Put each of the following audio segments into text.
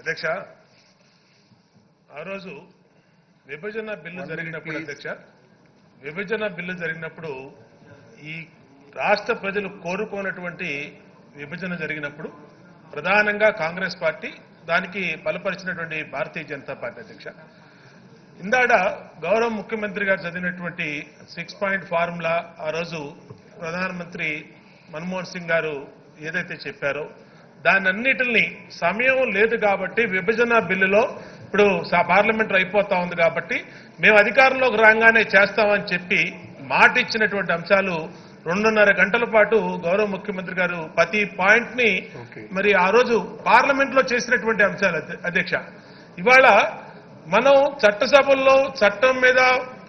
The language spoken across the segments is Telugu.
అధ్యక్ష ఆ రోజు విభజన బిల్లు One జరిగినప్పుడు minute, please. అధ్యక్ష విభజన బిల్లు జరిగినప్పుడు ఈ రాష్ట్ర ప్రజలు కోరుకోనటువంటి విభజన జరిగినప్పుడు ప్రధానంగా కాంగ్రెస్ పార్టీ దానికి బలపరిచినటువంటి భారతీయ జనతా పార్టీ అధ్యక్ష ఇందాడ గౌరవ ముఖ్యమంత్రి గారు చదివినటువంటి సిక్స్ పాయింట్ ఫార్ములా ఆ రోజు ప్రధానమంత్రి మన్మోహన్ సింగ్ గారు ఏదైతే చెప్పారో దానన్నిటిని సమయం లేదు కాబట్టి విభజన బిల్లులో ఇప్పుడు సా- పార్లమెంట్ అయిపోతా ఉంది కాబట్టి మేము అధికారంలోకి రాగానే చేస్తామని చెప్పి మాట ఇచ్చినటువంటి అంశాలు రెండున్నర గంటల పాటు గౌరవ ముఖ్యమంత్రి గారు ప్రతి పాయింట్ ని Okay. మరి ఆ రోజు పార్లమెంట్ లో చేసినటువంటి అంశాలు అధ్య- అధ్యక్ష ఇవాళ మనం చట్టసభల్లో చట్టం మీద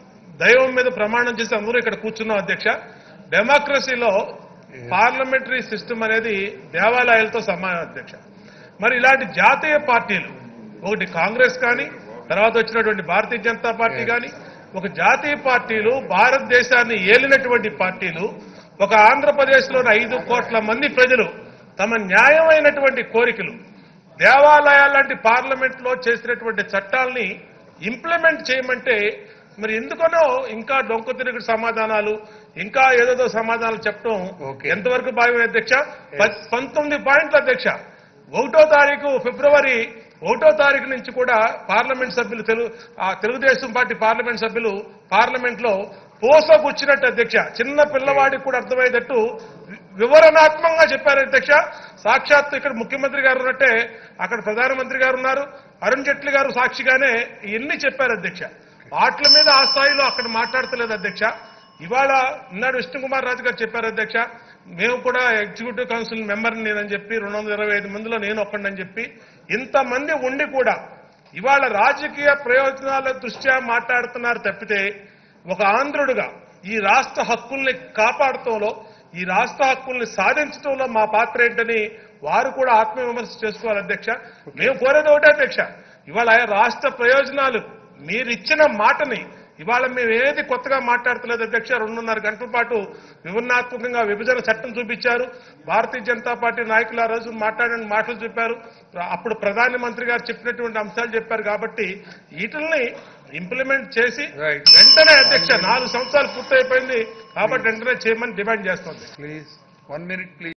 దైవం మీద ప్రమాణం చేసి అందరూ ఇక్కడ కూర్చున్నాం అధ్యక్ష డెమోక్రసీలో పార్లమెంటరీ సిస్టమ్ అనేది దేవాలయాలతో సమానం అధ్యక్ష మరి ఇలాంటి జాతీయ పార్టీలు ఒకటి కాంగ్రెస్ కానీ తర్వాత వచ్చినటువంటి భారతీయ జనతా పార్టీ కానీ ఒక జాతీయ పార్టీలు భారతదేశాన్ని ఏలినటువంటి పార్టీలు ఒక ఆంధ్రప్రదేశ్లోని ఐదు కోట్ల మంది ప్రజలు తమ న్యాయమైనటువంటి కోరికలు దేవాలయాల లాంటి పార్లమెంట్ లో చేసినటువంటి చట్టాలని ఇంప్లిమెంట్ చేయమంటే మరి ఎందుకనో ఇంకా డొంక తిరుగుడు సమాధానాలు ఇంకా ఏదేదో సమాధానాలు చెప్పడం Okay. ఎంతవరకు భావ్యం అధ్యక్ష ప- పంతొమ్మిది పాయింట్ల అధ్యక్ష ఒకటో తారీఖు ఫిబ్రవరి ఒకటో తారీఖు నుంచి కూడా పార్లమెంట్ సభ్యులు తెలుగు ఆ తెలుగుదేశం పార్టీ పార్లమెంట్ సభ్యులు పార్లమెంట్ లో పోసగుచ్చినట్టు అధ్యక్ష చిన్న పిల్లవాడికి కూడా అర్థమయ్యేటట్టు వి- వివరణాత్మకంగా చెప్పారు అధ్యక్ష సాక్షాత్తు ఇక్కడ ముఖ్యమంత్రి గారు ఉన్నట్టే అక్కడ ప్రధానమంత్రి గారు ఉన్నారు అరుణ్ జైట్లీ గారు సాక్షిగానే ఇవన్నీ చెప్పారు అధ్యక్ష వాటి మీద ఆ స్థాయిలో అక్కడ మాట్లాడతలేదు అధ్యక్ష ఇవాళ ఇన్నాడు విష్ణుకుమార్ రాజు గారు చెప్పారు అధ్యక్ష మేము కూడా ఎగ్జిక్యూటివ్ కౌన్సిల్ మెంబర్ని నేనని చెప్పి రెండు వందల ఇరవై ఐదు మందిలో నేను ఒక్కడని చెప్పి ఇంతమంది ఉండి కూడా ఇవాళ రాజకీయ ప్రయోజనాల దృష్ట్యా మాట్లాడుతున్నారు తప్పితే ఒక ఆంధ్రుడుగా ఈ రాష్ట్ర హక్కుల్ని కాపాడటంలో ఈ రాష్ట్ర హక్కుల్ని సాధించడంలో మా పాత్ర ఏంటని వారు కూడా ఆత్మవిమర్శ చేసుకోవాలి అధ్యక్ష మేము కోరేది ఒకటే అధ్యక్ష ఇవాళ రాష్ట్ర ప్రయోజనాలు మీరు ఇచ్చిన మాటని ఇవాళ మేము ఏది కొత్తగా మాట్లాడతలేదు అధ్యక్ష రెండున్నర గంటల పాటు వివరణాత్మకంగా విభజన చట్టం చూపించారు భారతీయ జనతా పార్టీ నాయకులు ఆ రోజు మాట్లాడిన మాటలు చెప్పారు అప్పుడు ప్రధాని మంత్రి గారు చెప్పినటువంటి అంశాలు చెప్పారు కాబట్టి వీటిల్ని ఇంప్లిమెంట్ చేసి Right. వెంటనే అధ్యక్ష నాలుగు సంవత్సరాలు పూర్తయిపోయింది కాబట్టి వెంటనే చేయమని డిమాండ్ చేస్తుంది ప్లీజ్ వన్ మినిట్ ప్లీజ్